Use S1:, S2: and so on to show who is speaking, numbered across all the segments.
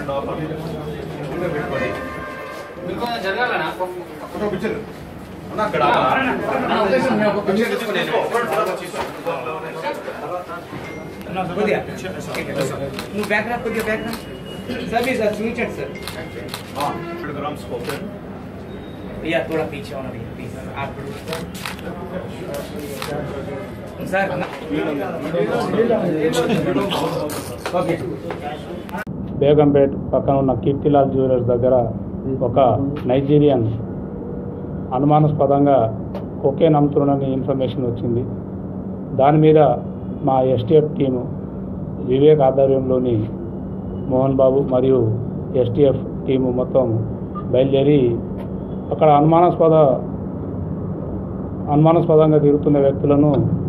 S1: and half పెట్టుకోండి
S2: మీరు కొంచెం జరగాలనా
S1: ఫోటో పిక్చర్ అన్న అక్కడ పిక్చర్ తీసుకుని
S3: కొద్దిగా నువ్వు బ్యాక్ రా కొద్దిగా బ్యాక్ రా సార్ మీరు సార్ చూపించండి సార్
S1: హండ్రెడ్ గ్రామ్స్ కోకోనట్
S3: भैया थोड़ा पीछे होना भैया प्लीज आप सर ओके
S4: బేగంపేట్ పక్కన ఉన్న కీర్తిలాల్ జ్యువెలర్స్ దగ్గర ఒక నైజీరియన్ అనుమానాస్పదంగా కొకేన్ అమ్ముతున్నాడని ఇన్ఫర్మేషన్ వచ్చింది దాని మీద మా ఎస్టీఎఫ్ టీము వివేక్ ఆధ్వర్యంలోని మోహన్ బాబు మరియు ఎస్టీఎఫ్ టీము మొత్తం బయలుదేరి అక్కడ అనుమానాస్పద అనుమానాస్పదంగా తిరుగుతున్న వ్యక్తులను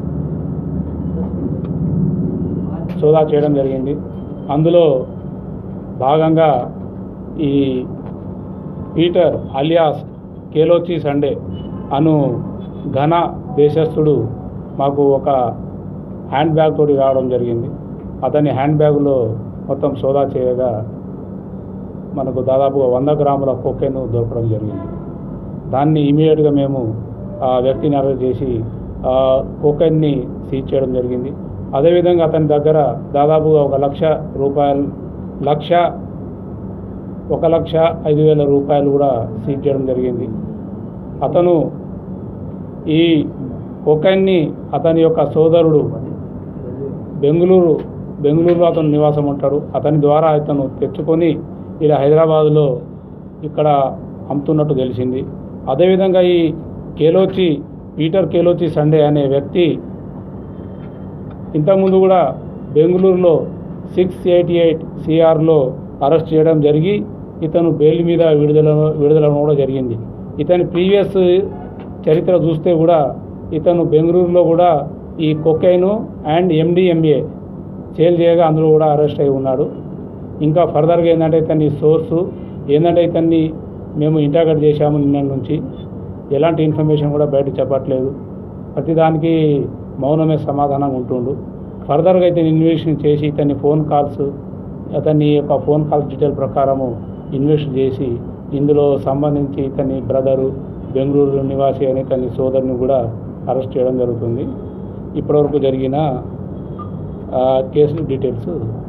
S4: సోదా చేయడం జరిగింది అందులో భాగంగా ఈ పీటర్ అలియాస్ కేలోచి సండే అను ఘన దేశస్థుడు మాకు ఒక హ్యాండ్ బ్యాగ్ తోటి రావడం జరిగింది అతని హ్యాండ్ బ్యాగులో మొత్తం సోదా చేయగా మనకు దాదాపుగా వంద గ్రాముల కొకెన్ దొరకడం జరిగింది దాన్ని ఇమీడియట్గా మేము ఆ వ్యక్తిని అరెస్ట్ చేసి ఆ కోకైన్ని సీజ్ చేయడం జరిగింది అదేవిధంగా అతని దగ్గర దాదాపుగా ఒక లక్ష రూపాయలు లక్ష ఒక లక్ష ఐదు వేల రూపాయలు కూడా సీజ్ చేయడం జరిగింది అతను ఈ కొకైన్ని అతని యొక్క సోదరుడు బెంగళూరు బెంగళూరులో అతను నివాసం ఉంటాడు అతని ద్వారా అతను తెచ్చుకొని ఇలా హైదరాబాదులో ఇక్కడ అమ్ముతున్నట్టు తెలిసింది అదేవిధంగా ఈ కేలోచి పీటర్ కేలోచి సండే అనే వ్యక్తి ఇంతకుముందు కూడా బెంగళూరులో సిక్స్ ఎయిటీ ఎయిట్ సిఆర్లో అరెస్ట్ చేయడం జరిగి ఇతను బెయిల్ మీద విడుదల విడుదల కూడా జరిగింది ఇతని ప్రీవియస్ చరిత్ర చూస్తే కూడా ఇతను బెంగళూరులో కూడా ఈ కొకైను అండ్ ఎండిఎంఏ సేల్ చేయగా అందులో కూడా అరెస్ట్ అయి ఉన్నాడు ఇంకా ఫర్దర్గా ఏంటంటే ఇతని సోర్సు ఏంటంటే ఇతన్ని మేము ఇంటాగట్ చేశాము నిన్న నుంచి ఎలాంటి ఇన్ఫర్మేషన్ కూడా బయట చెప్పట్లేదు ప్రతిదానికి మౌనమే సమాధానం ఉంటుండు ఫర్దర్గా అయితే ఇన్వెస్టిగేషన్ చేసి ఇతని ఫోన్ కాల్స్ అతని యొక్క ఫోన్ కాల్స్ డీటెయిల్ ప్రకారము ఇన్వెస్ట్ చేసి ఇందులో సంబంధించి ఇతని బ్రదరు బెంగళూరు నివాసి అనే ఇతని సోదరుని కూడా అరెస్ట్ చేయడం జరుగుతుంది ఇప్పటివరకు జరిగిన ఆ, కేసు డీటెయిల్స్